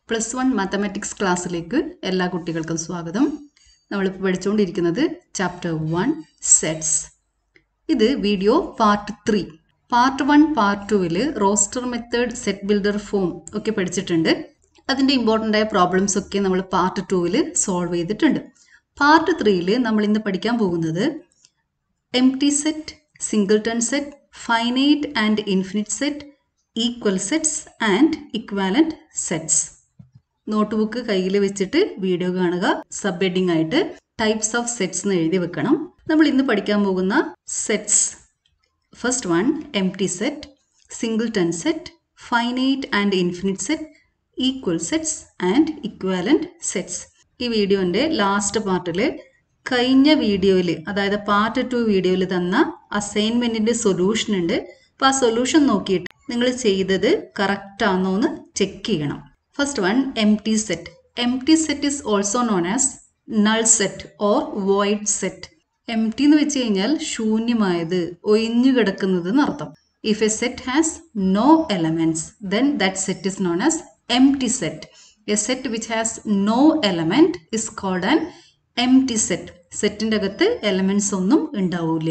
Plus one mathematics ക്ലാസ്സിലേക്ക് എല്ലാ കുട്ടികൾക്കും സ്വാഗതം നമ്മളിപ്പോൾ പഠിച്ചുകൊണ്ടിരിക്കുന്നത് ചാപ്റ്റർ വൺ സെറ്റ്സ് ഇത് video part three part one പാർട്ട് ടുവിൽ roster method set builder form ഒക്കെ പഠിച്ചിട്ടുണ്ട് അതിൻ്റെ ഇമ്പോർട്ടൻ്റ് ആയ പ്രോബ്ലംസ് ഒക്കെ നമ്മൾ പാർട്ട് ടുവിൽ സോൾവ് ചെയ്തിട്ടുണ്ട് പാർട്ട് ത്രീയിൽ നമ്മൾ ഇന്ന് പഠിക്കാൻ പോകുന്നത് empty set singleton set finite and infinite set equal sets and equivalent sets notebook കയ്യിൽ വെച്ചിട്ട് വീഡിയോ കാണുക സബ് ഹെഡിങ് ആയിട്ട് ടൈപ്സ് ഓഫ് സെറ്റ്സ് എന്ന് എഴുതി വെക്കണം നമ്മൾ ഇന്ന് പഠിക്കാൻ പോകുന്ന sets first one empty set singleton set finite and infinite set equal sets and equivalent sets ഈ വീഡിയോന്റെ ലാസ്റ്റ് പാർട്ടിൽ കഴിഞ്ഞ വീഡിയോയിൽ അതായത് പാർട്ട് ടു വീഡിയോയിൽ തന്ന അസൈൻമെന്റിന്റെ സൊല്യൂഷൻ ഉണ്ട് അപ്പോൾ ആ സൊല്യൂഷൻ നോക്കിയിട്ട് നിങ്ങൾ ചെയ്തത് കറക്റ്റ് ആണോ എന്ന് ചെക്ക് ചെയ്യണം first one empty set empty set is also known as null set or void set empty എന്ന് വെച്ച് കഴിഞ്ഞാൽ ശൂന്യമായത് ഒഴിഞ്ഞു കിടക്കുന്നത് എന്നർത്ഥം if a set has no elements then that set is known as empty set a set which has no element is called an empty set സെറ്റിന്റെ അകത്ത് elements ഒന്നും ഉണ്ടാവില്ല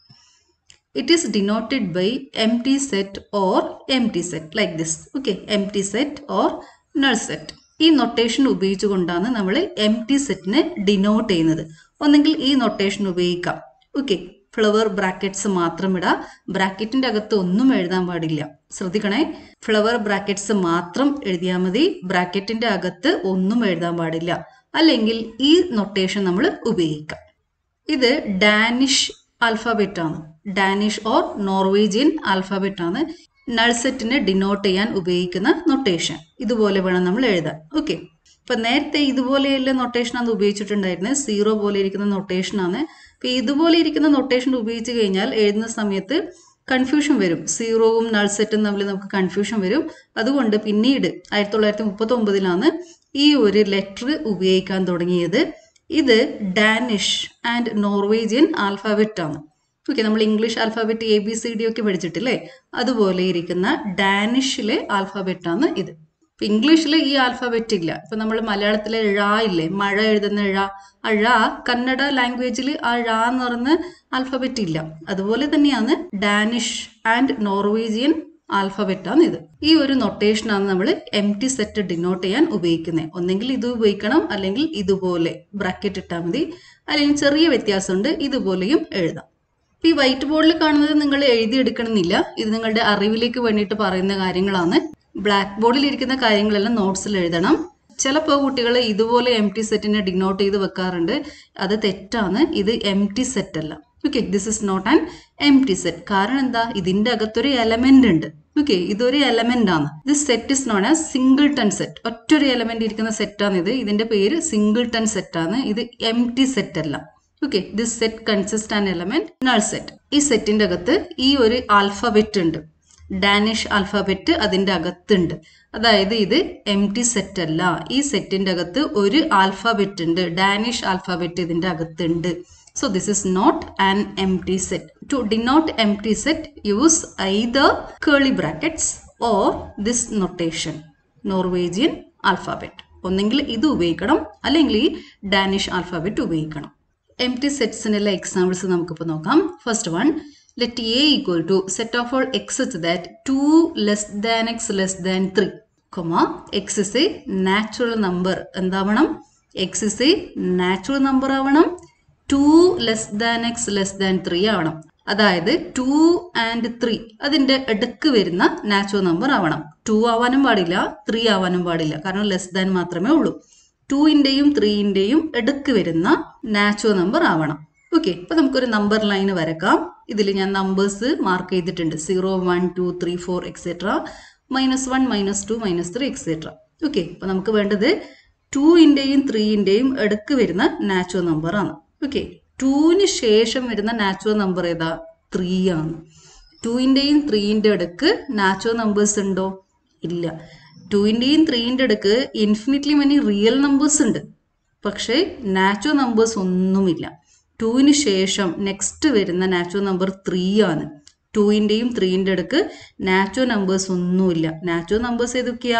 it is denoted by empty set or M empty set like this okay empty set or null set ഈ notation ഉപയോഗിച്ചുകൊണ്ടാണ് നമ്മൾ M T സെറ്റിനെ denote ചെയ്യുന്നത് ഒന്നെങ്കിൽ ഈ നൊട്ടേഷൻ ഉപയോഗിക്കാം ഓക്കെ ഫ്ലവർ ബ്രാക്കറ്റ്സ് മാത്രം ഇടാം ബ്രാക്കറ്റിന്റെ അകത്ത് ഒന്നും എഴുതാൻ പാടില്ല ശ്രദ്ധിക്കണേ ഫ്ലവർ ബ്രാക്കറ്റ്സ് മാത്രം എഴുതിയാൽ മതി ബ്രാക്കറ്റിന്റെ അകത്ത് ഒന്നും എഴുതാൻ പാടില്ല അല്ലെങ്കിൽ ഈ നൊട്ടേഷൻ നമ്മൾ ഉപയോഗിക്കാം ഇത് ഡാനിഷ് ആൽഫാബറ്റ് ആണ് ഡാനിഷ് ഓർ നോർവേജിയൻ ആൽഫാബറ്റ് ആണ് നൾസെറ്റിനെ ഡിനോട്ട് ചെയ്യാൻ ഉപയോഗിക്കുന്ന നൊട്ടേഷൻ ഇതുപോലെ വേണം നമ്മൾ എഴുതാൻ ഓക്കെ ഇപ്പൊ നേരത്തെ ഇതുപോലെയുള്ള നൊട്ടേഷനാണ് ഉപയോഗിച്ചിട്ടുണ്ടായിരുന്നത് സീറോ പോലെ ഇരിക്കുന്ന നൊട്ടേഷനാണ് അപ്പൊ ഇതുപോലെ ഇരിക്കുന്ന നൊട്ടേഷൻ ഉപയോഗിച്ച് കഴിഞ്ഞാൽ എഴുതുന്ന സമയത്ത് കൺഫ്യൂഷൻ വരും സീറോവും നൾസെറ്റും തമ്മിൽ നമുക്ക് കൺഫ്യൂഷൻ വരും അതുകൊണ്ട് പിന്നീട് ആയിരത്തി തൊള്ളായിരത്തി മുപ്പത്തി ഒമ്പതിലാണ് ഈ ഒരു ലെറ്റർ ഉപയോഗിക്കാൻ തുടങ്ങിയത് ഇത് ഡാനിഷ് ആൻഡ് നോർവേജിയൻ ആൽഫാബറ്റ് ആണ് ഓക്കെ നമ്മൾ English alphabet A B C D ഒക്കെ പഠിച്ചിട്ടില്ലേ അതുപോലെ ഇരിക്കുന്ന ഡാനിഷിലെ ആൽഫാബറ്റ് ആണ് ഇത് ഇപ്പൊ ഇംഗ്ലീഷിൽ ഈ ആൽഫാബറ്റ് ഇല്ല ഇപ്പൊ നമ്മൾ മലയാളത്തിലെ ഴ ഇല്ലേ മഴ എഴുതുന്ന ഴ ആ ഴ കന്നഡ ലാംഗ്വേജിൽ ആ ഴ എന്ന് പറയുന്ന ആൽഫാബറ്റ് ഇല്ല അതുപോലെ തന്നെയാണ് ഡാനിഷ് ആൻഡ് നോർവേജിയൻ ആൽഫബറ്റ് ആണ് ഇത് ഈ ഒരു നൊട്ടേഷനാണ് നമ്മൾ എം ടി സെറ്റ് ഡിനോട്ട് ചെയ്യാൻ ഉപയോഗിക്കുന്നത് ഒന്നെങ്കിൽ ഇത് ഉപയോഗിക്കണം അല്ലെങ്കിൽ ഇതുപോലെ ബ്രാക്കറ്റ് ഇട്ടാൽ മതി അല്ലെങ്കിൽ ചെറിയ വ്യത്യാസമുണ്ട് ഇതുപോലെയും എഴുതാം ഈ വൈറ്റ് ബോർഡിൽ കാണുന്നത് നിങ്ങൾ എഴുതിയെടുക്കണമെന്നില്ല ഇത് നിങ്ങളുടെ അറിവിലേക്ക് വേണ്ടിയിട്ട് പറയുന്ന കാര്യങ്ങളാണ് ബ്ലാക്ക് ബോർഡിൽ ഇരിക്കുന്ന കാര്യങ്ങളെല്ലാം നോട്ട്സിൽ എഴുതണം ചിലപ്പോൾ കുട്ടികൾ ഇതുപോലെ എം ടി സെറ്റിനെ ഡിനോട്ട് ചെയ്ത് വെക്കാറുണ്ട് അത് തെറ്റാണ് ഇത് എം ടി സെറ്റ് അല്ല okay this is not an empty set കാരണം എന്താ ഇതിന്റെ അകത്തൊരു എലമെന്റ് ഉണ്ട് ഓക്കെ ഇതൊരു എലമെന്റ് ആണ് this set is known as singleton set ഒറ്റൊരു എലമെന്റ് ഇരിക്കുന്ന സെറ്റാണ് ഇത് ഇതിന്റെ പേര് സിംഗിൾ ടൺ സെറ്റ് ആണ് ഇത് എം ടി സെറ്റ് അല്ല okay this set consist an element null set ഈ സെറ്റിന്റെ അകത്ത് ഈ ഒരു ആൽഫബറ്റ് ഉണ്ട് ഡാനിഷ് ആൽഫബറ്റ് അതിന്റെ അകത്തുണ്ട് അതായത് ഇത് എം ടി സെറ്റ് അല്ല ഈ സെറ്റിന്റെ അകത്ത് ഒരു ആൽഫബറ്റ് ഉണ്ട് ഡാനിഷ് ആൽഫബറ്റ് ഇതിന്റെ അകത്തുണ്ട് So this is not an empty set. To denote empty set, use either curly brackets or this notation, Norwegian alphabet. ഒന്നെങ്കിൽ ഇത് ഉപയോഗിക്കണം അല്ലെങ്കിൽ ഈ ഡാനിഷ് ആൽഫാബറ്റ് ഉപയോഗിക്കണം എം ടി സെറ്റ്സിനുള്ള എക്സാമ്പിൾസ് നമുക്കിപ്പോൾ നോക്കാം first one let A equal to set of all x is that two less than x less than three comma x is a natural number എന്താവണം x is a natural number ആവണം two less than x less than three ആവണം അതായത് to and three അതിന്റെ ഇടക്ക് വരുന്ന natural number ആവണം to ആവാനും പാടില്ല ത്രീ ആവാനും പാടില്ല കാരണം ലെസ് ദാൻ മാത്രമേ ഉള്ളൂ ടൂവിന്റെയും ത്രീന്റെയും ഇടക്ക് വരുന്ന നാച്ചുറൽ നമ്പർ ആവണം ഓക്കെ അപ്പൊ നമുക്കൊരു നമ്പർ ലൈൻ വരക്കാം ഇതിൽ ഞാൻ നമ്പേഴ്സ് മാർക്ക് ചെയ്തിട്ടുണ്ട് zero one two three four etcetera minus one minus two minus three etcetera okay അപ്പൊ നമുക്ക് വേണ്ടത് ടൂവിന്റെയും ത്രീന്റെയും ഇടക്ക് വരുന്ന നാച്ചുറൽ നമ്പർ ആണ് ഓക്കെ ടൂവിന് ശേഷം വരുന്ന നാച്ചുറൽ നമ്പർ ഏതാ ത്രീ ആണ് ടൂവിൻ്റെയും ത്രീൻ്റെ അടുക്ക് നാച്ചുറൽ നമ്പേഴ്സ് ഉണ്ടോ ഇല്ല ടൂവിൻ്റെയും ത്രീൻ്റെ അടുക്ക് ഇൻഫിനിറ്റ്ലി മെനി റിയൽ നമ്പേഴ്സ് ഉണ്ട് പക്ഷേ നാച്ചുറൽ നമ്പേഴ്സ് ഒന്നുമില്ല ടൂവിന് ശേഷം നെക്സ്റ്റ് വരുന്ന നാച്ചുറൽ നമ്പർ ത്രീ ആണ് ടൂവിൻ്റെയും ത്രീൻ്റെ അടുക്ക് നാച്ചുറൽ നമ്പേഴ്സ് ഒന്നുമില്ല നാച്ചുറൽ നമ്പേഴ്സ് ഏതൊക്കെയാ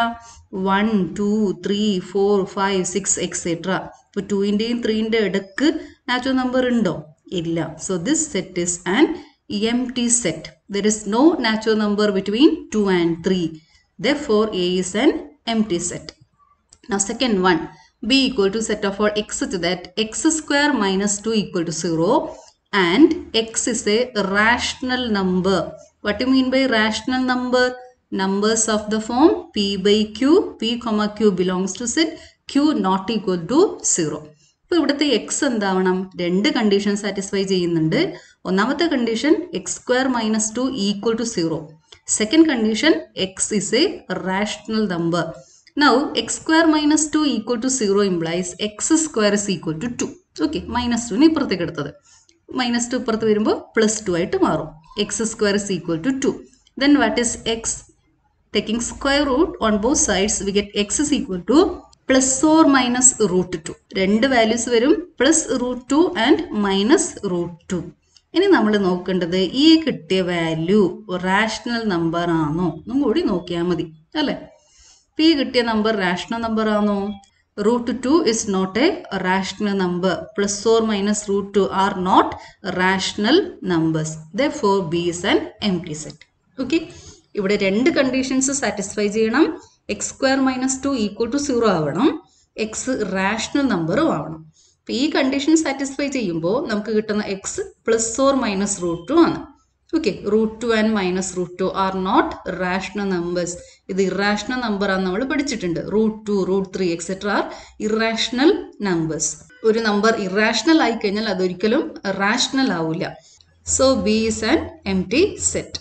one two three four five six etcetera ഇപ്പോൾ ടുവിൻ്റെയും ത്രീൻ്റെ ഇടക്ക് നാച്ചുറൽ നമ്പർ ഉണ്ടോ ഇല്ല so this set is an empty set there is no natural number between two and three therefore A is an empty set Now second one, b equal to set of all x such that x square minus 2 equal to 0 and x is a rational number. What do you mean by rational number? Numbers of the form p by q, p comma q belongs to set, q not equal to 0. ഇപ്പോൾ ഇവിടുത്തെ X എന്താവണം രണ്ട് condition satisfy ചെയ്യുന്നുണ്ട് ഒന്നാമത്തെ condition x square minus two equal to zero second condition x is a rational number Now, x square minus 2 equal to 0 implies x square is equal to 2. Okay minus ടുവിന് ഇപ്പുറത്തേക്ക് എടുത്തത് minus two ഇപ്പുറത്ത് വരുമ്പോൾ plus two ആയിട്ട് മാറും x square is equal to two then what is x taking square root on both sides we get x is equal to plus or minus root two രണ്ട് values വരും plus root two and minus root two ഇനി നമ്മൾ നോക്കേണ്ടത് ഈ കിട്ടിയ value rational number ആണോ ഒന്നും കൂടി നോക്കിയാൽ മതി അല്ലേ പി കിട്ടിയ നമ്പർ റാഷണൽ നമ്പർ ആണോ root two is not a rational number plus or minus root two are not rational numbers therefore B is an empty set okay ഇവിടെ രണ്ട് കണ്ടീഷൻസ് സാറ്റിസ്ഫൈ ചെയ്യണം x square minus two equal to zero ആവണം x rational നമ്പറും ആവണം അപ്പോൾ ഈ condition satisfy ചെയ്യുമ്പോൾ നമുക്ക് കിട്ടുന്ന x plus or minus root two ആണ് okay root two and minus root two are not rational numbers ഇത് ഇറാഷണൽ നമ്പർ ആണ് നമ്മൾ പഠിച്ചിട്ടുണ്ട് root two root three etcetera are irrational numbers ഒരു നമ്പർ ഇറാഷണൽ ആയി കഴിഞ്ഞാൽ അതൊരിക്കലും റാഷണൽ ആവില്ല so B is an empty set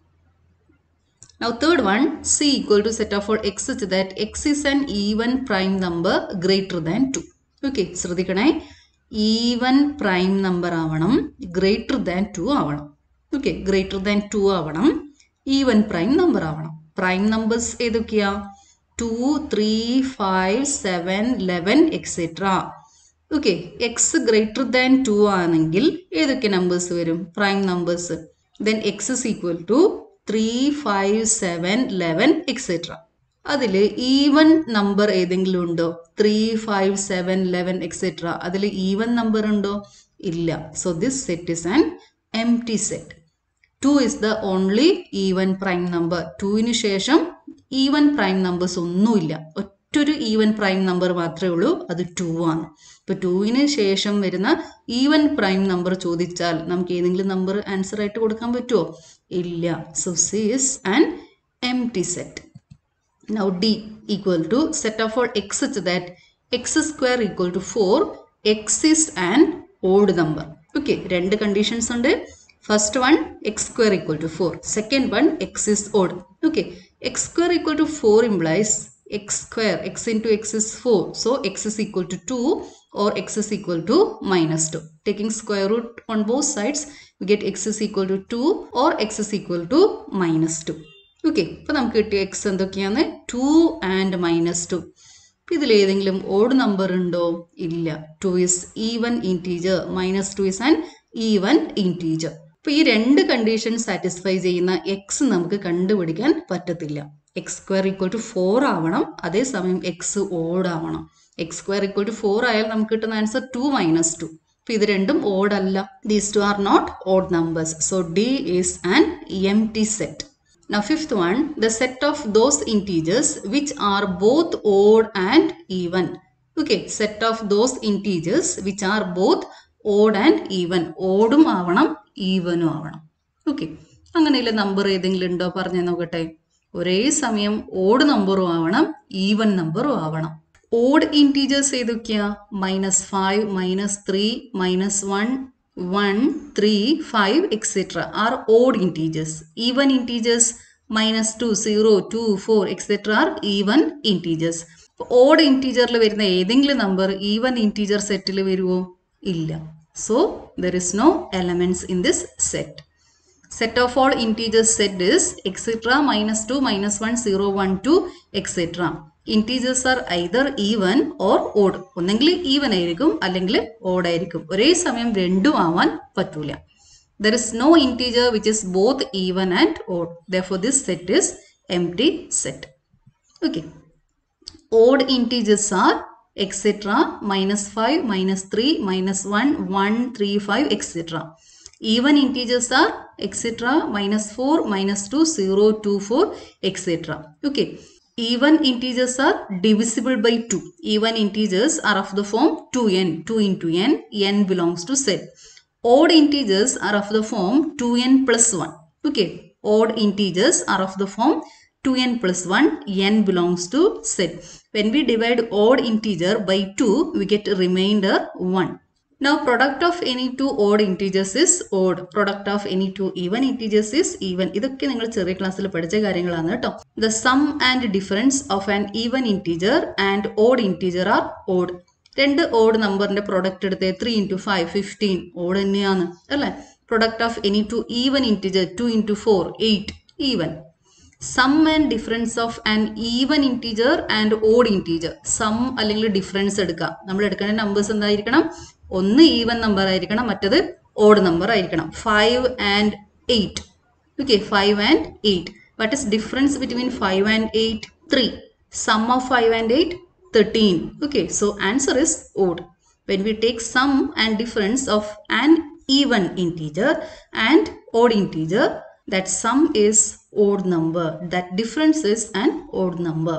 Now third one, C equal to set of all x such that x is an even prime number greater than 2. Okay, ശ്രദ്ധിക്കണേ even prime number ആവണം greater than two ആവണം okay greater than two ആവണം even prime number ആവണം prime numbers ഏതൊക്കെയാ two three five seven eleven etcetera okay x greater than two ആണെങ്കിൽ ഏതൊക്കെ numbers വരും prime numbers then x is equal to three five seven eleven etcetera അതിൽ even number ഏതെങ്കിലും ഉണ്ടോ three five seven eleven etcetera അതിൽ even number ഉണ്ടോ ഇല്ല so this set is an empty set two is the only even prime number ടുവിന് ശേഷം even prime numbers ഒന്നുമില്ല ഒറ്റൊരു ഈവൻ പ്രൈം നമ്പർ മാത്രമേ ഉള്ളൂ അത് ടു ആണ് ഇപ്പൊ ടുവിന് ശേഷം വരുന്ന ഈവൻ പ്രൈം നമ്പർ ചോദിച്ചാൽ നമുക്ക് ഏതെങ്കിലും നമ്പർ ആൻസർ ആയിട്ട് കൊടുക്കാൻ പറ്റുമോ ഇല്ല so C is an empty set Now D equal to set of all x such that x square equal to 4, x is an odd number. Okay, രണ്ട് conditions ഉണ്ട് first one x square equal to 4, second one x is odd. Okay, x square equal to 4 implies x square, x into x is 4, so x is equal to 2 or x is equal to minus 2. Taking square root on both sides, we get x is equal to 2 or x is equal to minus 2. Okay ഇപ്പൊ നമുക്ക് കിട്ടിയ X എന്തൊക്കെയാണ് to and minus two ഇതിൽ ഏതെങ്കിലും odd number ഉണ്ടോ ഇല്ല two is even integer minus two is and even integer അപ്പൊ ഈ രണ്ട് കണ്ടീഷൻ സാറ്റിസ്ഫൈ ചെയ്യുന്ന എക്സ് നമുക്ക് കണ്ടുപിടിക്കാൻ പറ്റത്തില്ല x square equal to four ആവണം അതേസമയം എക്സ് ഓഡ് ആവണം x square equal to four ആയാൽ നമുക്ക് കിട്ടുന്ന ആൻസർ ടു മൈനസ് ടു അപ്പൊ ഇത് രണ്ടും ഓഡ് അല്ല these two are not odd numbers so D is an empty set Now fifth one, the set of those integers which are both odd and even. Okay, set of those integers which are both odd and even. ഓഡും ആവണം ഈവനും ആവണം okay അങ്ങനെയുള്ള number ഏതെങ്കിലും ഉണ്ടോ പറഞ്ഞു നോക്കട്ടെ ഒരേ സമയം ഓഡ് നമ്പറും ആവണം ഈവൻ നമ്പറും ആവണം ഓഡ് ഇൻറ്റീജേഴ്സ് ഏതൊക്കെയാ minus five minus three minus one one three five etcetera are odd integers even integers minus two zero two four etcetera are even integers odd ഇൻറ്റീജറിൽ വരുന്ന ഏതെങ്കിലും നമ്പർ ഈവൻ ഇൻറ്റീജർ സെറ്റിൽ വരുമോ ഇല്ല so there is no elements in this set set of all integers set is etcetera minus two minus one zero one two etcetera integers are either even or odd ഒന്നെങ്കിൽ even ആയിരിക്കും അല്ലെങ്കിൽ odd ആയിരിക്കും ഒരേ സമയം രണ്ടും ആവാൻ പറ്റൂല there is no integer which is both even and odd therefore this set is empty set okay odd integers are etc minus 5 minus 3 minus 1 1 3 5 etc even integers are etc minus 4 minus 2 0 2 4 etc okay even integers are divisible by 2 even integers are of the form 2n 2 into n n belongs to set odd integers are of the form 2n plus 1 okay odd integers are of the form 2n plus 1 n belongs to set when we divide odd integer by 2 we get a remainder 1 now product of any two odd integers is odd product of any two even integers is even ഇതൊക്കെ നിങ്ങൾ ചെറിയ ക്ലാസ്സിൽ പഠിച്ച കാര്യങ്ങളാണ് കേട്ടോ the sum and difference of an even integer and odd integer are odd രണ്ട് odd നമ്പറിന്റെ product എടുത്ത് three into five fifteen odd തന്നെയാണ് അല്ലേ product of any two even integer two into four eight even sum and difference of an even integer and odd integer sum അല്ലെങ്കിൽ difference എടുക്കുക നമ്മൾ എടുക്കേണ്ട numbers എന്തായിരിക്കണം ഒന്ന് ഈവൻ നമ്പർ ആയിരിക്കണം മറ്റത് ഓഡ് നമ്പർ ആയിരിക്കണം five and eight okay five and eight what is difference between five and eight three sum of five and eight thirteen okay so answer is odd when we take sum and difference of an even integer and odd integer that sum is odd number that difference is an odd number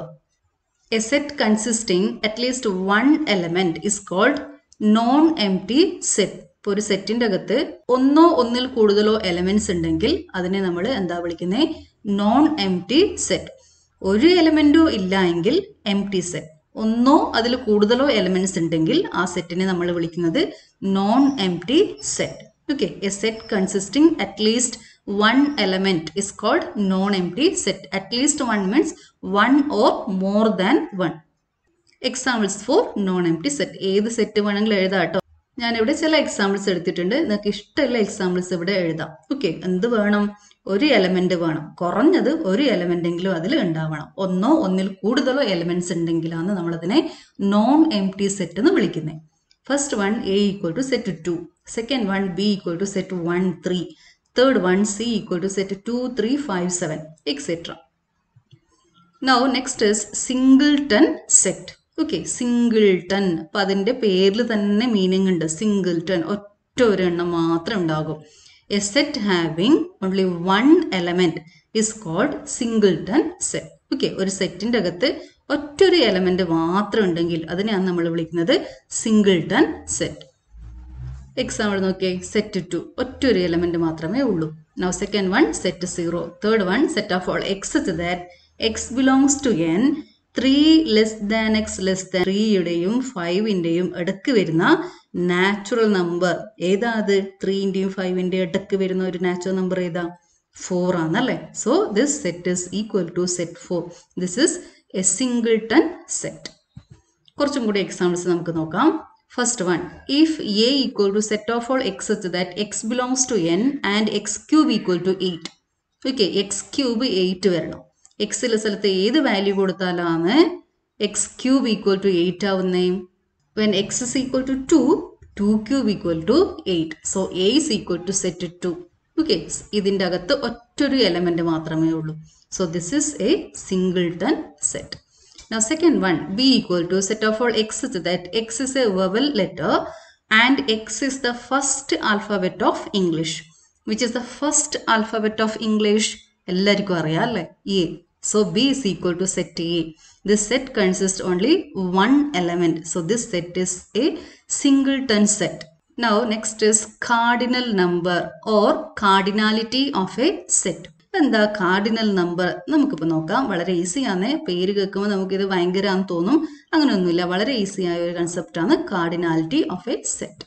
a set consisting at least one element is called non empty set ഇപ്പോൾ ഒരു സെറ്റിന്റെ അകത്ത് ഒന്നോ ഒന്നിൽ കൂടുതലോ elements ഉണ്ടെങ്കിൽ അതിനെ നമ്മൾ എന്താ വിളിക്കുന്നത് നോൺ എം ടി സെറ്റ് ഒരു എലമെന്റോ ഇല്ല എങ്കിൽ എം ടി സെറ്റ് ഒന്നോ അതിൽ കൂടുതലോ എലമെന്റ്സ് ഉണ്ടെങ്കിൽ ആ സെറ്റിനെ നമ്മൾ വിളിക്കുന്നത് non empty set okay a set consisting at least one element is called non empty set at least one means one or more than one examples for non empty set ഏത് set വേണമെങ്കിലും എഴുതാം കേട്ടോ ഞാനിവിടെ ചില examples എടുത്തിട്ടുണ്ട് നിങ്ങൾക്ക് ഇഷ്ടമുള്ള examples ഇവിടെ എഴുതാം ഓക്കെ എന്ത് വേണം ഒരു എലമെന്റ് വേണം കുറഞ്ഞത് ഒരു എലമെന്റ് എങ്കിലും അതിൽ ഉണ്ടാവണം ഒന്നോ ഒന്നിൽ കൂടുതലോ എലമെന്റ്സ് ഉണ്ടെങ്കിലാണ് നമ്മളതിനെ നോൺ എം ടി സെറ്റ് എന്ന് വിളിക്കുന്നത് first one A equal to set two second one B equal to set one three third one C equal to set two three five seven etcetera now next is singleton set okay singleton അപ്പം അതിൻ്റെ പേരിൽ തന്നെ meaning ഉണ്ട് singleton ഒറ്റ ഒരെണ്ണം മാത്രം ഉണ്ടാകും a set having only one element is called singleton set okay ഒരു സെറ്റിൻ്റെ അകത്ത് ഒറ്റൊരു എലമെന്റ് മാത്രം ഉണ്ടെങ്കിൽ അതിനെയാണ് നമ്മൾ വിളിക്കുന്നത് സിംഗിൾട്ടൺ സെറ്റ് എക്സാമ്പിൾ നോക്കിയേ സെറ്റ് ടു ഒറ്റൊരു എലമെന്റ് മാത്രമേ ഉള്ളൂ now second one set zero third one set of all x that x belongs to N three less than x less than ത്രീയുടെയും ഫൈവിൻ്റെയും ഇടക്ക് വരുന്ന നാച്ചുറൽ നമ്പർ ഏതാ അത് ത്രീൻ്റെയും ഫൈവിൻ്റെയും ഇടക്ക് വരുന്ന ഒരു നാച്ചുറൽ നമ്പർ ഏതാ ഫോർ ആണല്ലേ so this set is equal to set four this is a singleton set കുറച്ചും കൂടി എക്സാമ്പിൾസ് നമുക്ക് നോക്കാം first one if A equal to set of all x H that x belongs to N and x cube equal to eight okay x cube eight വരണം എക്സിലെ സ്ഥലത്ത് ഏത് value കൊടുത്താലാണ് x cube equal to eight ആവുന്നേ when x is equal to to two cube equal to eight so A is equal to set two okay ഇതിൻ്റെ അകത്ത് ഒറ്റൊരു element മാത്രമേ ഉള്ളൂ so this is a singleton set Now second one, b equal to set of all x is that x is a vowel letter and x is the first alphabet of English. Which is the first alphabet of English? എല്ലാവർക്കും അറിയാം അല്ലേ A so B is equal to set A this set consist only one element so this set is a singleton set now next is cardinal number or cardinality of a set എന്താ cardinal number നമുക്കിപ്പോൾ നോക്കാം വളരെ ഈസിയാണ് പേര് കേൾക്കുമ്പോൾ നമുക്കിത് ഭയങ്കരമാണെന്ന് തോന്നും അങ്ങനെയൊന്നുമില്ല വളരെ ഈസി ആയ ഒരു കൺസെപ്റ്റാണ് cardinality of a set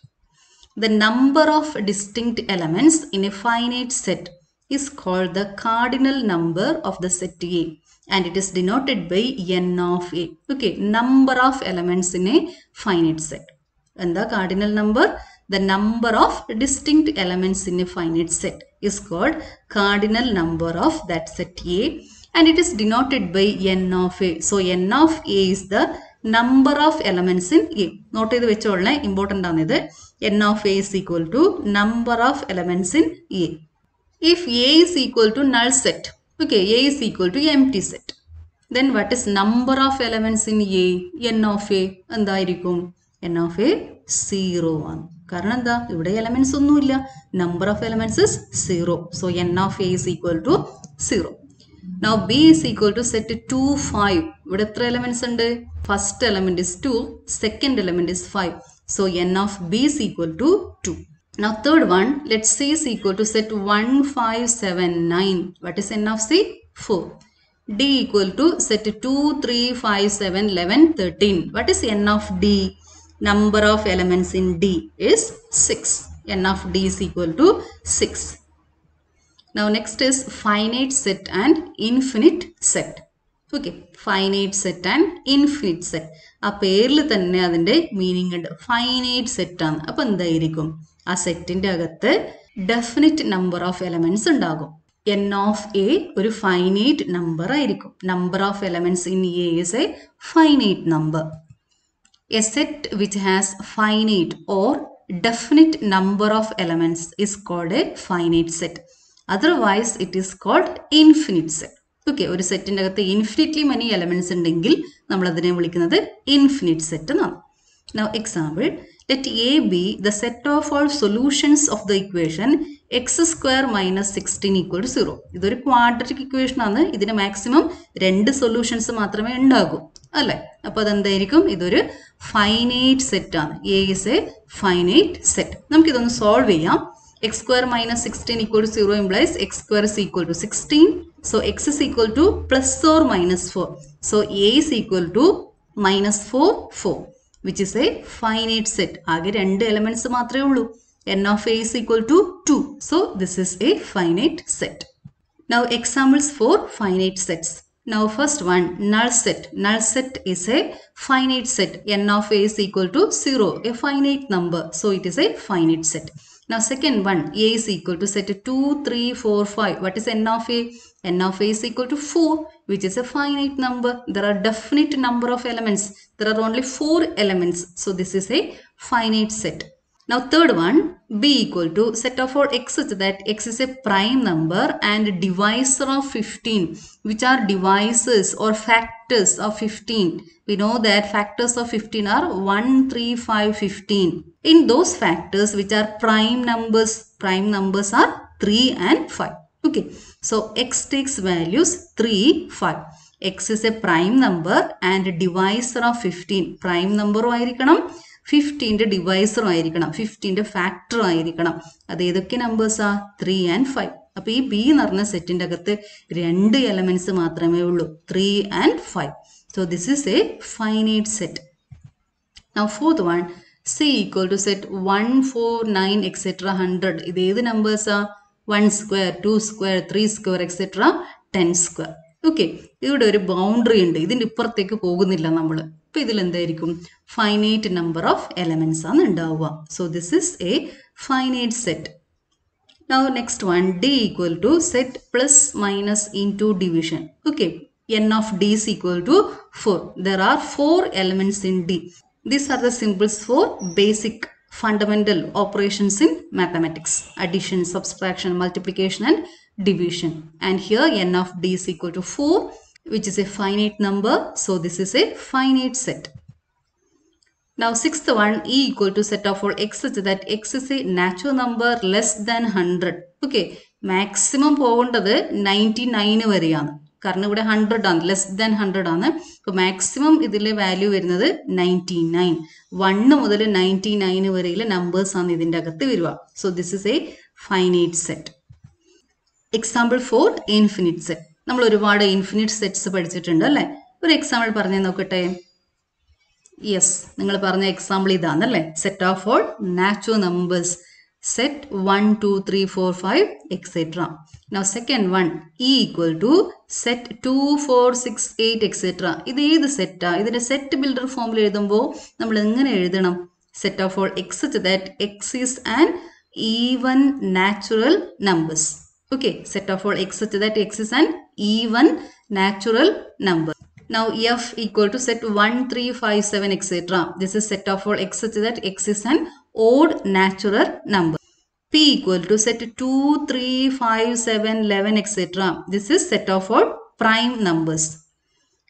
the number of distinct elements in a finite set is called the cardinal number of the set A and it is denoted by n of A. Okay, number of elements in a finite set. And the cardinal number, the number of distinct elements in a finite set is called cardinal number of that set A and it is denoted by n of A. So n of A is the number of elements in A. Note ചെയ്ത് വെച്ചോളേ important ആണിത് n of A is equal to number of elements in A. if A is equal to null set, okay, A is equal to empty set. Then what is number of elements in A n of A എന്തായിരിക്കും n of A zero ആണ് കാരണം എന്താ ഇവിടെ elements ഒന്നുമില്ല number of elements is zero so n of A is equal to zero now B is equal to set two five ഇവിടെ എത്ര elements ഉണ്ട് first element is two second element is five so n of B is equal to two Now third one, let C is equal to set 1579. What is n of C? 4. D equal to set 2, 3, 5, 7, 11, 13. What is n of D? Number of elements in D is 6. n of D is equal to 6. Now next is finite set and infinite set. Okay finite set and infinite set ആ പേരിൽ തന്നെ അതിൻ്റെ meaning ഉണ്ട് finite set ആണ് അപ്പം എന്തായിരിക്കും ആ സെറ്റിൻ്റെ അകത്ത് ഡെഫിനിറ്റ് നമ്പർ ഓഫ് എലമെന്റ്സ് ഉണ്ടാകും എൻ ഓഫ് എ ഒരു ഫൈനൈറ്റ് നമ്പർ ആയിരിക്കും number of elements in A is a finite number a set which has finite or definite number of elements is called a finite set. Otherwise, it is called infinite set. Okay ഒരു സെറ്റിൻ്റെ അകത്ത് infinitely മനി elements ഉണ്ടെങ്കിൽ നമ്മൾ അതിനെ വിളിക്കുന്നത് infinite set എന്നാണ് Now example, let A be the set of all solutions of the equation x square minus 16 equal to 0. ഇതൊരു quadratic equation ആണ് ഇതിന് മാക്സിമം രണ്ട് സൊല്യൂഷൻസ് മാത്രമേ ഉണ്ടാകൂ അല്ലേ അപ്പോൾ അതെന്തായിരിക്കും ഇതൊരു ഫൈനൈറ്റ് സെറ്റ് ആണ് A is a finite set നമുക്കിതൊന്ന് സോൾവ് ചെയ്യാം x square minus sixteen equal to zero implies x square is equal to sixteen so x is equal to plus or minus four so A is equal to minus four four which is a finite set ആകെ രണ്ട് elements മാത്രമേ ഉള്ളൂ n of A is equal to two so this is a finite set Now examples for finite sets. Now first one null set. Null set is a finite set. n of a is equal to 0, a finite number. So it is a finite set. Now second one a is equal to set 2, 3, 4, 5. What is n of a? n of a is equal to 4 which is a finite number. There are definite number of elements. There are only 4 elements. So this is a finite set. Now third one, b equal to set of all x such that x is a prime number and divisor of 15 which are divisors or factors of 15. We know that factors of 15 are 1, 3, 5, 15. In those factors which are prime numbers, prime numbers are 3 and 5. Okay, so x takes values 3, 5. x is a prime number and divisor of 15. Prime number ആയിരിക്കണം ഫിഫ്റ്റീൻ്റെ ഡിവൈസറും ആയിരിക്കണം ഫിഫ്റ്റീൻ്റെ ഫാക്ടറും ആയിരിക്കണം അത് ഏതൊക്കെ നമ്പേഴ്സാ three and five അപ്പോൾ ഈ B എന്ന് പറഞ്ഞ സെറ്റിൻ്റെ അകത്ത് രണ്ട് എലമെന്റ്സ് മാത്രമേ ഉള്ളൂ three and five so this is a finite set Now fourth one, C equal to set 1, 4, 9, etc. 100. ഇത് ഏത് നമ്പേഴ്സാ one square two square three square etcetera ten square okay ഇവിടെ ഒരു ബൗണ്ടറി ഉണ്ട് ഇതിൻ്റെ ഇപ്പുറത്തേക്ക് പോകുന്നില്ല നമ്മൾ ഇപ്പം ഇതിൽ എന്തായിരിക്കും ഫൈനൈറ്റ് നമ്പർ ഓഫ് എലമെന്റ്സ് ആണ് ഉണ്ടാവുക so this is a finite set Now next one d equal to set plus minus into division. Okay, n of d is equal to 4. There are 4 elements in d. These are the symbols for basic fundamental operations in mathematics. Addition, subtraction, multiplication and division. And here n of d is equal to 4 which is a finite number. So this is a finite set. Now sixth one e equal to set of all x such that x is a natural number less than 100. Okay, maximum പോകേണ്ടത് ninety nine വരെയാണ് കാരണം ഇവിടെ hundred ആണ് less than hundred ആണ് അപ്പോൾ maximum ഇതിലെ value വരുന്നത് ninety nine one മുതൽ നയൻറ്റി നയന് വരെയുള്ള നമ്പേഴ്സ് ആണ് ഇതിൻ്റെ അകത്ത് വരിക so this is a finite set example for infinite set നമ്മൾ ഒരുപാട് ഇൻഫിനിറ്റ് സെറ്റ്സ് പഠിച്ചിട്ടുണ്ട് അല്ലേ ഒരു എക്സാമ്പിൾ പറഞ്ഞു നോക്കട്ടെ യെസ് നിങ്ങൾ പറഞ്ഞ എക്സാമ്പിൾ ഇതാണല്ലേ set of all natural numbers set one two three four five etcetera now second one E equal to set two four six eight etcetera ഇത് ഏത് സെറ്റാ ഇതിന്റെ സെറ്റ് ബിൽഡർ ഫോമിൽ എഴുതുമ്പോൾ നമ്മൾ എങ്ങനെ എഴുതണം set of all x that x is and even natural numbers okay set of all x such that x is an even natural number now f equal to set 1 3 5 7 etc this is set of all x such that x is an odd natural number p equal to set 2 3 5 7 11 etc this is set of all prime numbers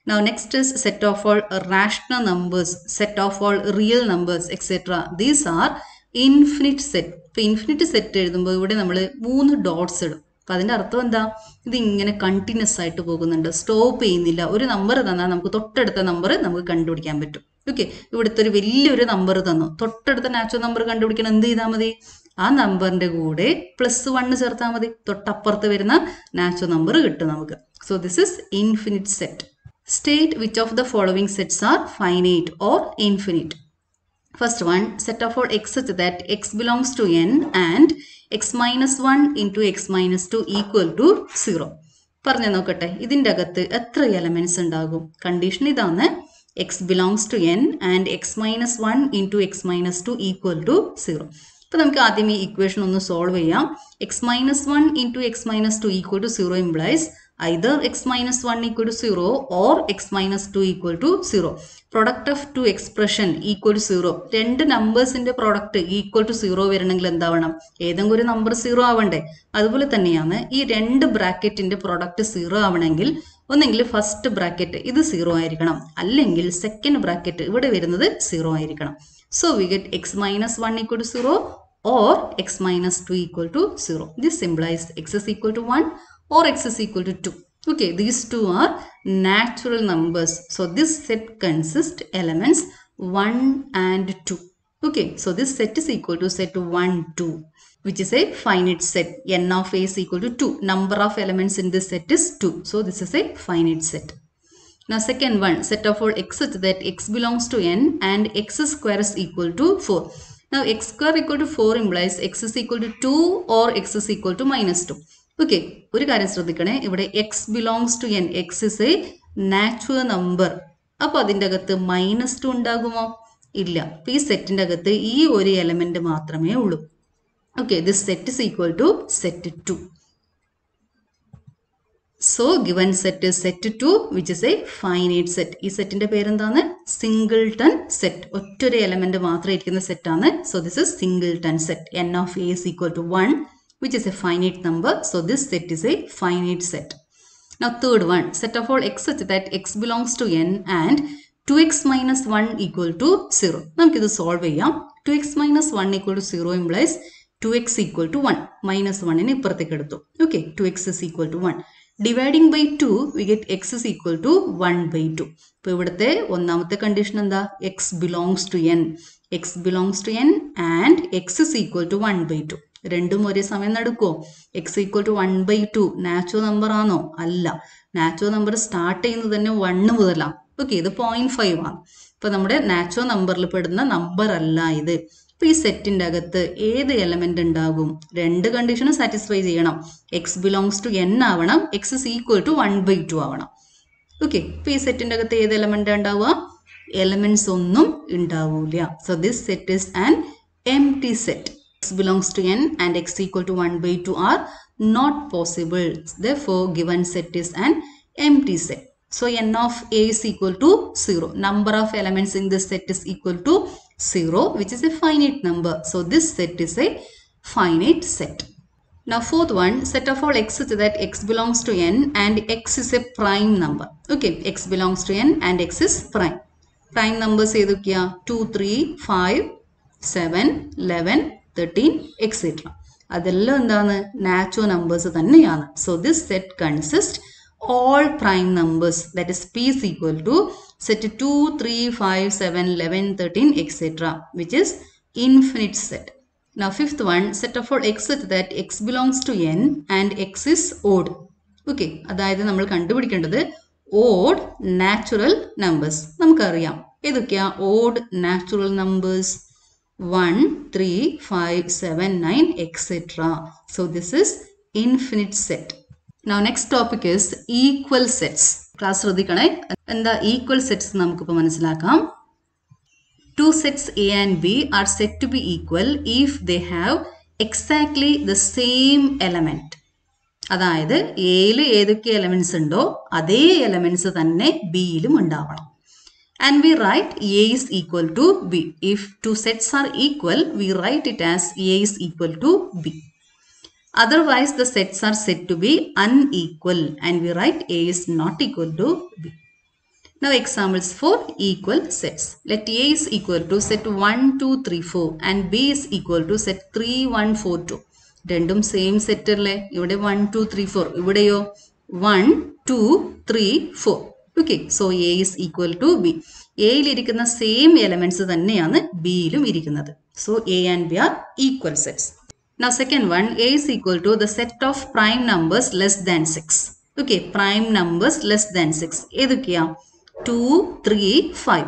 Now next is set of all rational numbers, set of all real numbers, etc. These are infinite set. ഇപ്പൊ infinite set എഴുതുമ്പോൾ ഇവിടെ നമ്മൾ മൂന്ന് dots ഇടും അപ്പൊ അതിന്റെ അർത്ഥം എന്താ ഇത് ഇങ്ങനെ കണ്ടിന്യൂസ് ആയിട്ട് പോകുന്നുണ്ട് സ്റ്റോപ്പ് ചെയ്യുന്നില്ല ഒരു നമ്പർ തന്നാൽ നമുക്ക് തൊട്ടടുത്ത നമ്പർ നമുക്ക് കണ്ടുപിടിക്കാൻ പറ്റും ഓക്കെ ഇവിടുത്തെ ഒരു വലിയൊരു നമ്പർ തന്നു തൊട്ടടുത്ത നാച്ചുറൽ നമ്പർ കണ്ടുപിടിക്കണം എന്ത് ചെയ്താൽ മതി ആ നമ്പറിന്റെ കൂടെ പ്ലസ് വണ്ണ് ചേർത്താൽ മതി തൊട്ടപ്പുറത്ത് വരുന്ന നാച്ചുറൽ നമ്പർ കിട്ടും നമുക്ക് so this is infinite set State which of the following sets are finite or infinite. First one, set of all x such that x belongs to n and x minus 1 into x minus 2 equal to 0. പറഞ്ഞു നോക്കട്ടെ ഇതിൻ്റെ അകത്ത് എത്ര elements ഉണ്ടാകും condition ഇതാണ് x belongs to N and x minus one into x minus two equal to zero അപ്പോൾ നമുക്ക് ആദ്യം ഈ ഇക്വേഷൻ ഒന്ന് സോൾവ് ചെയ്യാം x minus one into x minus two equal to zero implies either x minus 1 equal to 0 or x minus 2 equal to 0. Product of two expression equal to 0. രണ്ട് നമ്പേഴ്സിന്റെ product equal to zero വരണമെങ്കിൽ എന്താവണം ഏതെങ്കിലും ഒരു number zero ആവണ്ടേ അതുപോലെ തന്നെയാണ് ഈ രണ്ട് ബ്രാക്കറ്റിന്റെ പ്രോഡക്റ്റ് സീറോ ആവണമെങ്കിൽ ഒന്നെങ്കിൽ ഫസ്റ്റ് ബ്രാക്കറ്റ് ഇത് സീറോ ആയിരിക്കണം അല്ലെങ്കിൽ സെക്കൻഡ് ബ്രാക്കറ്റ് ഇവിടെ വരുന്നത് സീറോ ആയിരിക്കണം so we get x minus one equal to zero or x minus two equal to zero this implies x is equal to one or x is equal to 2. Okay, these two are natural numbers. So this set consists elements 1 and 2. Okay, so this set is equal to set 1, 2, which is a finite set. n of a is equal to 2. Number of elements in this set is 2. So this is a finite set. Now second one, set of all x such that x belongs to n and x square is equal to 4. Now x square equal to 4 implies x is equal to 2 or x is equal to minus 2. Okay ഒരു കാര്യം ശ്രദ്ധിക്കണേ ഇവിടെ x belongs to N x is a natural number അപ്പൊ അതിൻ്റെ അകത്ത് minus two ഉണ്ടാകുമോ ഇല്ല അപ്പൊ ഈ സെറ്റിന്റെ അകത്ത് ഈ ഒരു എലമെന്റ് മാത്രമേ ഉള്ളൂ okay this set is equal to set two so given set set two which is a finite set ഈ സെറ്റിന്റെ പേരെന്താണ് സിംഗിൾട്ടൺ സെറ്റ് ഒറ്റൊരു എലമെന്റ് മാത്രം ഇരിക്കുന്ന സെറ്റാണ് so this is singleton set n of A is equal to one which is a finite number. So this set is a finite set. Now third one, set of all x such that x belongs to n and 2x minus 1 equal to 0. നമുക്കിത് solve ചെയ്യാം 2x minus 1 equal to 0 implies 2x equal to 1. Minus 1 നെ ഇപ്പുറത്തേക്ക് എടുത്തു. Okay, 2x is equal to 1. Dividing by two we get x is equal to one by two ഇപ്പൊ ഇവിടുത്തെ ഒന്നാമത്തെ condition എന്താ x belongs to N x belongs to N and x is equal to one by two രണ്ടും ഒരേ സമയം നടക്കുമോ x equal to one by two natural number ആണോ അല്ല നാച്ചുറൽ നമ്പർ സ്റ്റാർട്ട് ചെയ്യുന്നത് തന്നെ വണ്ണ് മുതലാണ് ഓക്കെ ഇത് പോയിന്റ് ഫൈവ് ആണ് ഇപ്പൊ നമ്മുടെ നാച്ചുറൽ നമ്പറിൽ പെടുന്ന നമ്പർ അല്ല ഇത് ഇപ്പൊ ഈ സെറ്റിന്റെ അകത്ത് ഏത് എലമെന്റ് ഉണ്ടാകും രണ്ട് കണ്ടീഷനും സാറ്റിസ്ഫൈ ചെയ്യണം എക്സ് ബിലോങ്സ് ടു എൻ ആവണം x is equal to one by two ആവണം ഓക്കെ ഇപ്പൊ ഈ സെറ്റിന്റെ അകത്ത് ഏത് എലമെന്റ് ഉണ്ടാവുക എലമെന്റ്സ് ഒന്നും ഉണ്ടാവൂല so this set is an empty set x belongs to n and x equal to 1 by 2 are not possible. Therefore, given set is an empty set. So, n of a is equal to 0. Number of elements in this set is equal to 0, which is a finite number. So, this set is a finite set. Now, fourth one, set of all x such that x belongs to n and x is a prime number. Okay, x belongs to n and x is prime. Prime numbers ഏതൊക്കെയാ two three five seven eleven thirteen etcetera അതെല്ലാം എന്താണ് natural numbers തന്നെയാണ് so this set consist all prime numbers that is P is equal to set two three five seven eleven thirteen etcetera which is infinite set Now fifth one, set of all x such that x belongs to n and x is odd. Okay അതായത് നമ്മൾ കണ്ടുപിടിക്കേണ്ടത് odd natural numbers നമുക്കറിയാം ഏതൊക്കെയാ odd natural numbers one three five seven nine etcetera so this is infinite set now next topic is equal sets class ശ്രദ്ധിക്കണേ എന്താ equal sets നമുക്കിപ്പോൾ മനസ്സിലാക്കാം two sets A and B are said to be equal if they have exactly the same element. അതായത് എയിൽ ഏതൊക്കെ elements ഉണ്ടോ അതേ elements തന്നെ ബിയിലും ഉണ്ടാവണം and we write A is equal to B if two sets are equal we write it as A is equal to B otherwise the sets are said to be unequal and we write A is not equal to B Now examples for equal sets. Let A is equal to set 1, 2, 3, 4 and B is equal to set 3, 1, 4, 2. രണ്ടും same set അല്ലേ ഇവിടെ one two three four ഇവിടെയോ one two three four okay so A is equal to B എയിലിരിക്കുന്ന same elements തന്നെയാണ് ബിയിലും ഇരിക്കുന്നത് so A and B are equal sets Now second one, A is equal to the set of prime numbers less than 6. Okay, prime numbers less than 6. ഏതൊക്കെയാ two three five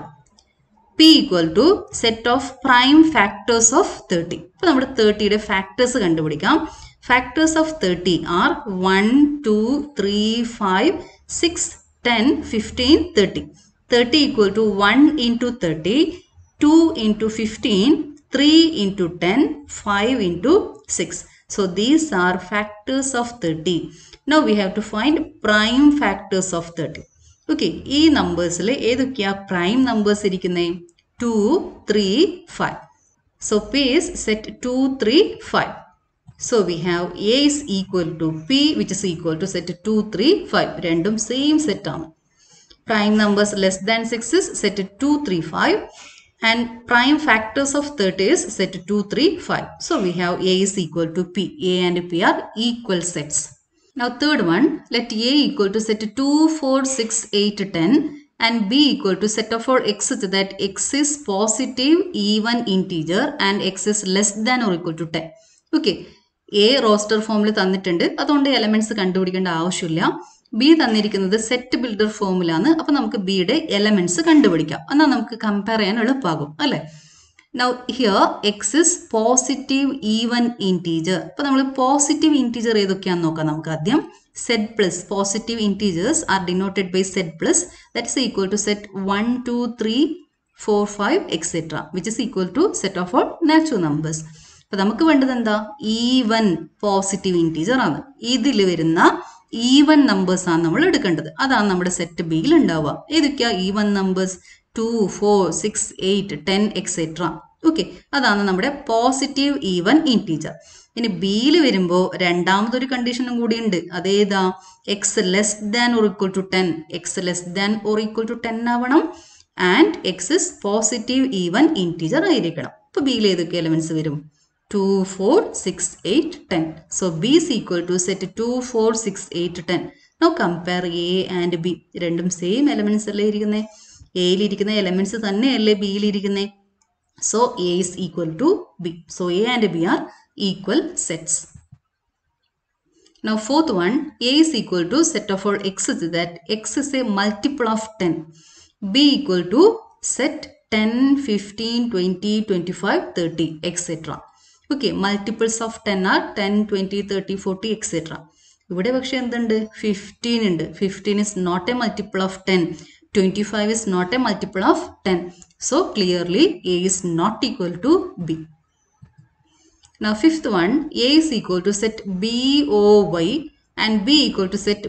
P equal to set of prime factors of thirty അപ്പോൾ നമ്മുടെ തേർട്ടിയുടെ factors കണ്ടുപിടിക്കാം factors of thirty are one two three five six ten fifteen thirty thirty equal to one into thirty two into fifteen three into ten five into six So these are factors of 30. Now we have to find prime factors of 30. Okay ഈ നമ്പേഴ്സിൽ ഏതൊക്കെയാ prime numbers ഇരിക്കുന്നത് two three five so P is set two three five so we have A is equal to P which is equal to set two three five രണ്ടും same set ആണ് prime numbers less than six is set two three five and prime factors of 30 is set 2, 3, 5. So we have A is equal to P. A and P are equal sets. Now third one, let A equal to set 2, 4, 6, 8, 10 and B equal to set of for x such that x is positive even integer and x is less than or equal to 10. Okay. A roster ഫോമിൽ തന്നിട്ടുണ്ട് അതുകൊണ്ട് elements കണ്ടുപിടിക്കേണ്ട ആവശ്യമില്ല B തന്നിരിക്കുന്നത് set builder ഫോമിലാണ് അപ്പൊ നമുക്ക് ബിയുടെ elements കണ്ടുപിടിക്കാം എന്നാൽ നമുക്ക് കമ്പയർ ചെയ്യാൻ എളുപ്പമാകും അല്ലെ now here x is positive even integer അപ്പൊ നമ്മൾ പോസിറ്റീവ് ഇൻറ്റീജർ ഏതൊക്കെയാണെന്ന് നോക്കാം നമുക്ക് ആദ്യം Z plus positive integers are denoted by Z plus that is equal to set one two three four five etcetera which is equal to set of all natural numbers അപ്പൊ നമുക്ക് വേണ്ടത് എന്താ even positive integer ആണ് ഇതിൽ വരുന്ന even numbers ആണ് നമ്മൾ എടുക്കേണ്ടത് അതാണ് നമ്മുടെ സെറ്റ് ബിയിൽ ഉണ്ടാവുക ഏതൊക്കെയാ even numbers two four six eight ten etcetera okay അതാണ് നമ്മുടെ പോസിറ്റീവ് ഈവൻ ഇൻറ്റീജർ ഇനി ബിയിൽ വരുമ്പോൾ രണ്ടാമതൊരു കണ്ടീഷനും കൂടി ഉണ്ട് അതേതാ x less than or equal to ten x less than or equal to ten ആവണം and x is positive even integer ആയിരിക്കണം ഇപ്പൊ ബിയിൽ ഏതൊക്കെ എലമെന്റ്സ് വരും two four six eight ten so B is equal to set two four six eight ten now compare A and B രണ്ടും same elements അല്ലേ ഇരിക്കുന്നത് എയിലിരിക്കുന്ന എലമെന്റ്സ് തന്നെയല്ലേ ബിയിലിരിക്കുന്നത് so A is equal to B so A and B are equal sets Now fourth one, A is equal to set of all x is that x is a multiple of 10. B equal to set 10, 15, 20, 25, 30, etc. Okay, multiples of 10 are 10, 20, 30, 40, etc. ഇവിടെ പക്ഷെ എന്തുണ്ട് fifteen ഉണ്ട് fifteen is not a multiple of ten twenty five is not a multiple of ten so clearly A is not equal to B Now fifth one, A is equal to set BOY and B equal to set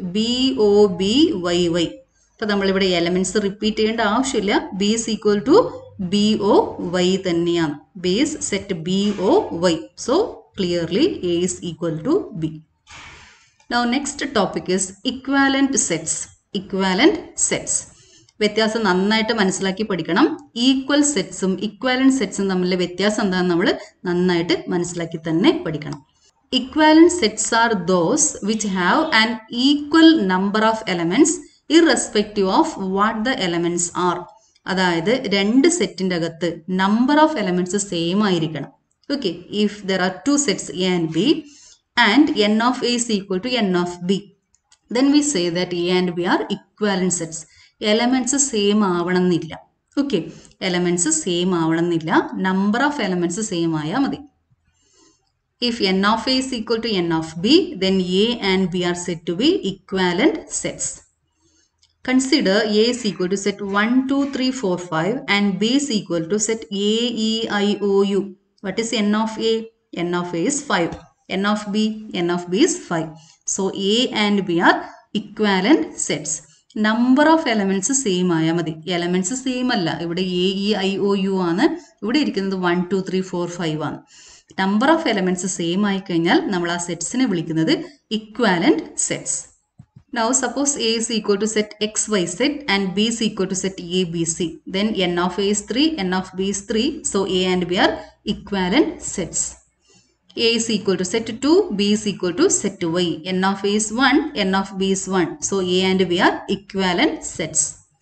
BOBYY. അപ്പോൾ നമ്മളിവിടെ elements repeat ചെയ്യേണ്ട ആവശ്യമില്ല B is equal to B O Y തന്നെയാണ് base set B O Y so clearly A is equal to B now next topic is equivalent sets equivalent sets വ്യത്യാസം നന്നായിട്ട് മനസ്സിലാക്കി പഠിക്കണം equal സെറ്റ്സും equivalent സെറ്റ്സും തമ്മിലെ വ്യത്യാസം എന്താണെന്ന് നമ്മൾ നന്നായിട്ട് മനസ്സിലാക്കി തന്നെ പഠിക്കണം equivalent sets are those which have an equal number of elements irrespective of what the elements are അതായത് രണ്ട് സെറ്റിന്റെ അകത്ത് നമ്പർ ഓഫ് എലമെന്റ്സ് സെയിം ആയിരിക്കണം okay if there are two sets A and B and N of A is equal to n of b then we say that a and b are equivalent sets elements same ആവണമെന്നില്ല okay elements same ആവണമെന്നില്ല number of elements same ആയാൽ മതി if N of A is equal to n of b then a and b are said to be equivalent sets Consider A is equal to set 1, 2, 3, 4, 5 and B is equal to set A, E, I, O, U. What is N of A? N of A is 5. N of B? N of B is 5. So A and B are equivalent sets. Number of elements same ആയാൽ മതി elements same അല്ല ഇവിടെ A E I O U ആണ് ഇവിടെ ഇരിക്കുന്നത് one two three four five ആണ് number of elements same ആയി കഴിഞ്ഞാൽ നമ്മൾ ആ സെറ്റ്സിനെ വിളിക്കുന്നത് equivalent sets Now suppose A is equal to set XYZ and B is equal to set ABC. Then n of A is 3, n of B is 3. So A and B are equivalent sets. A is equal to set 2, B is equal to set Y. n of A is 1, n of B is 1. So A and B are equivalent sets.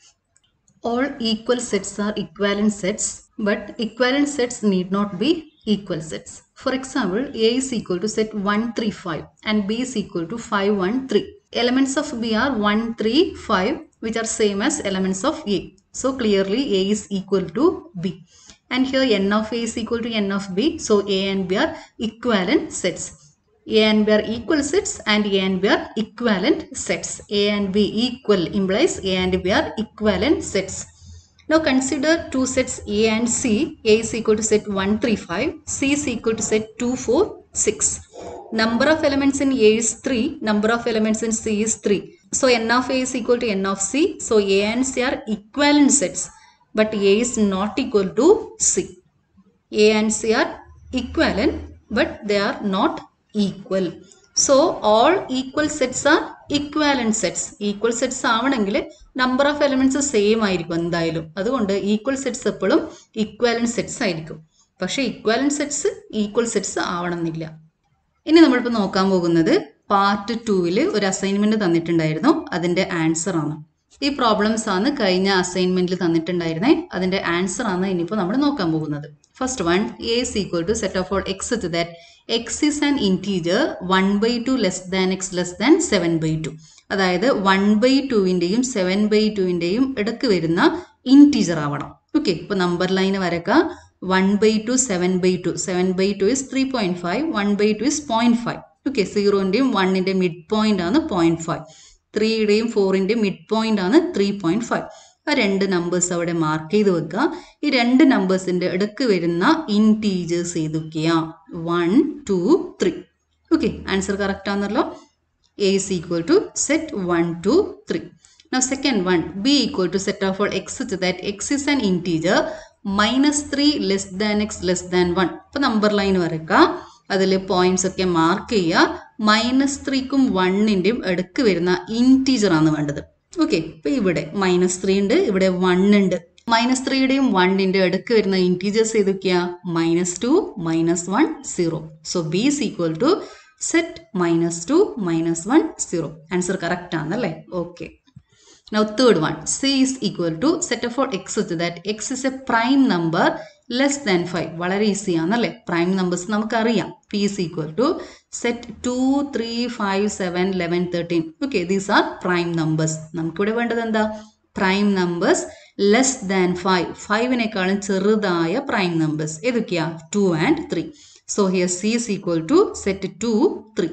All equal sets are equivalent sets, but equivalent sets need not be equal sets. For example, A is equal to set 1, 3, 5 and B is equal to 5, 1, 3. Elements of B are 1, 3, 5 which are same as elements of A. So clearly A is equal to B. And here n of A is equal to n of B. So A and B are equivalent sets. A and B are equal sets and A and B are equivalent sets. A and B equal implies A and B are equivalent sets. Now consider two sets A and C. A is equal to set 1, 3, 5. C is equal to set 2, 4, 6. Number of elements in A is 3. Number of elements in C is 3. So n of A is equal to n of C. So A and C are equivalent sets. But A is not equal to C. A and C are equivalent but they are not equal. So all equal sets are equivalent sets. Equal sets ആവണമെങ്കിൽ number of elements same ആയിരിക്കും എന്തായാലും അതുകൊണ്ട് equal sets എപ്പോഴും equivalent sets ആയിരിക്കും പക്ഷേ equivalent sets equal sets ആവണമെന്നില്ല ഇനി നമ്മളിപ്പോൾ നോക്കാൻ പോകുന്നത് പാർട്ട് ടൂവിൽ ഒരു അസൈൻമെന്റ് തന്നിട്ടുണ്ടായിരുന്നു അതിന്റെ ആൻസർ ആണ് ഈ പ്രോബ്ലംസ് ആണ് കഴിഞ്ഞ അസൈൻമെന്റിൽ തന്നിട്ടുണ്ടായിരുന്നേ അതിന്റെ ആൻസർ ആണ് ഇനിയിപ്പോൾ നമ്മൾ നോക്കാൻ പോകുന്നത് first one A is equal to set of all x such that x is an integer 1 by 2 less than x less than 7 by 2 അതായത് വൺ ബൈ ടുവിൻ്റെയും സെവൻ ബൈ ടുവിൻ്റെയും ഇടയ്ക്ക് വരുന്ന ഇൻറ്റീജർ ആവണം ഓക്കെ ഇപ്പോൾ നമ്പർ ലൈൻ വരക്കുക one by two seven by two seven by two is three point five one by two is point five okay സീറോൻ്റെയും വണ്ണിൻ്റെ മിഡ് പോയിന്റ് ആണ് പോയിന്റ് ഫൈവ് ത്രീയുടെയും ഫോറിൻ്റെയും മിഡ് പോയിന്റ് ആണ് ത്രീ പോയിന്റ് ഫൈവ് ആ രണ്ട് numbers അവിടെ മാർക്ക് ചെയ്ത് വെക്കുക ഈ രണ്ട് നമ്പേഴ്സിന്റെ ഇടയ്ക്ക് വരുന്ന ഇൻറ്റീജേഴ്സ് ഏതൊക്കെയാ one two three okay answer correct ആണല്ലോ A is equal to set 1 to 3. Now second one b equal to set of all x such that x is an integer minus 3 less than x less than 1. അപ്പോൾ number line വരക്കുക അതിൽ points ഒക്കെ mark ചെയ്യുക minus ത്രീക്കും വണ്ണിൻ്റെയും ഇടയ്ക്ക് വരുന്ന integer ആണ് വേണ്ടത് okay ഇപ്പൊ ഇവിടെ മൈനസ് ത്രീ ഉണ്ട് ഇവിടെ വൺ ഉണ്ട് മൈനസ് ത്രീയുടെയും വണ്ണിന്റെ ഇടയ്ക്ക് വരുന്ന ഇൻറ്റീജേഴ്സ് ഏതൊക്കെയാ minus two minus one zero so B is equal to set minus two minus one zero answer correct ആണല്ലേ okay Now third one, C is equal to set of all x such that x is a prime number less than 5. വളരെ easy ആണല്ലേ prime numbers നമുക്കറിയാം P is equal to set 2, 3, 5, 7, 11, 13. Okay, these are prime numbers. നമുക്കിവിടെ വേണ്ടത് എന്താ prime numbers less than five ഫൈവിനേക്കാളും ചെറുതായ prime numbers ഏതൊക്കെയാ two and three so here C is equal to set 2, 3.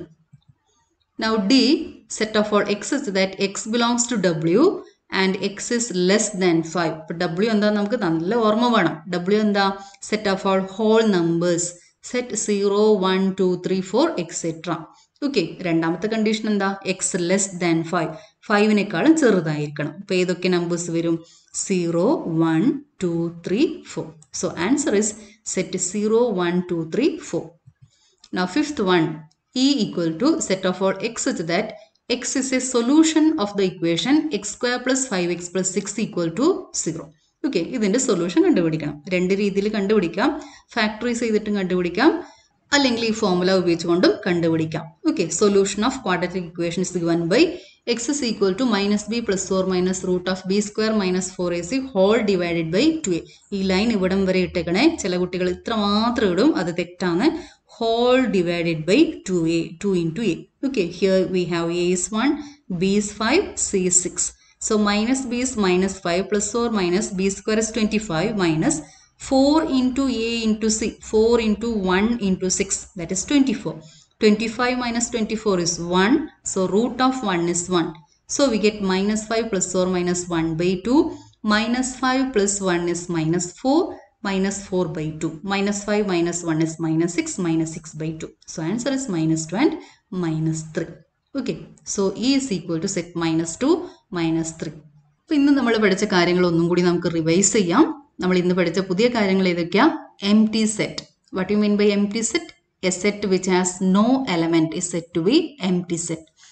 Now D, set of all x is that x belongs to W and x is less than 5. ഇപ്പോൾ W എന്താ നമുക്ക് നല്ല ഓർമ്മ വേണം W എന്താ set of all whole numbers set zero one two three four etcetera okay രണ്ടാമത്തെ condition എന്താ X less than five ഫൈവിനേക്കാളും ചെറുതായിരിക്കണം അപ്പോൾ ഏതൊക്കെ നമ്പേഴ്സ് വരും zero one two three four so answer is set zero one two three four Now fifth one, E equal to set of all x such that x is a solution of the equation x square plus 5x plus 6 equal to 0. Okay ഇതിന്റെ solution കണ്ടുപിടിക്കണം രണ്ട് രീതിയിൽ കണ്ടുപിടിക്കാം factorise ചെയ്തിട്ടും കണ്ടുപിടിക്കാം അല്ലെങ്കിൽ ഈ formula ഉപയോഗിച്ചുകൊണ്ടും കണ്ടുപിടിക്കാം okay solution of quadratic equation is given by X is equal to minus B plus or minus root of B square minus four A C whole divided by two A ഈ line ഇവിടം വരെ ഇട്ടേക്കണേ ചില കുട്ടികൾ ഇത്ര മാത്രം ഇടും അത് തെറ്റാണ് whole divided by 2a 2 into a okay here we have a is 1 b is 5 c is 6 so minus b is minus 5 plus or minus b square is 25 minus 4 into a into c 4 into 1 into 6 that is 24 25 minus 24 is 1 so root of 1 is 1 so we get minus 5 plus or minus 1 by 2 minus 5 plus 1 is minus 4 minus 4 by 2. Minus 5 minus 1 is minus 6 minus 6 by 2. So answer is minus 2 and minus 3. Okay. So E is equal to set minus 2 minus 3. അപ്പോൾ ഇന്ന് നമ്മൾ പഠിച്ച കാര്യങ്ങൾ ഒന്നും കൂടി നമുക്ക് revise ചെയ്യാം നമ്മൾ ഇന്ന് പഠിച്ച പുതിയ കാര്യങ്ങൾ ഏതൊക്കെയാ empty set what you mean by empty set a set which has no element is set to be empty set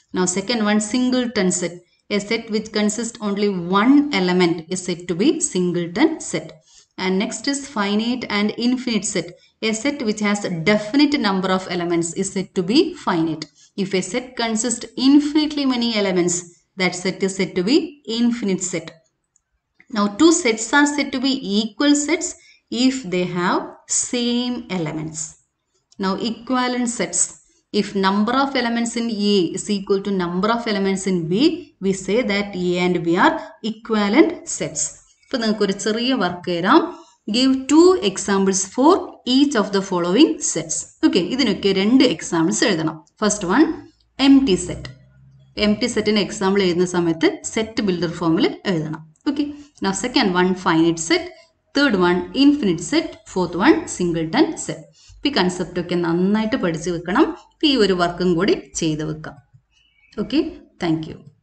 Now second one singleton set. A set which consists only one element is said to be singleton set. And next is finite and infinite set. A set which has a definite number of elements is said to be finite. If a set consists infinitely many elements, that set is said to be infinite set. Now two sets are said to be equal sets if they have same elements. Now equivalent sets. If number of elements in A is equal to number of elements in B, we say that A and B are equivalent sets. ഇപ്പോൾ നിങ്ങൾക്ക് ഒരു ചെറിയ work തരാം give two examples for each of the following sets okay ഇതിനൊക്കെ രണ്ട് examples എഴുതണം first one empty set empty സെറ്റിന് example എഴുതുന്ന സമയത്ത് സെറ്റ് ബിൽഡർ ഫോമിൽ എഴുതണം okay now second one finite set third one infinite set fourth one singleton set ഈ concept ഒക്കെ നന്നായിട്ട് പഠിച്ചു വെക്കണം ഈ ഒരു വർക്കും കൂടി ചെയ്ത് വെക്കാം ഓക്കെ താങ്ക് യു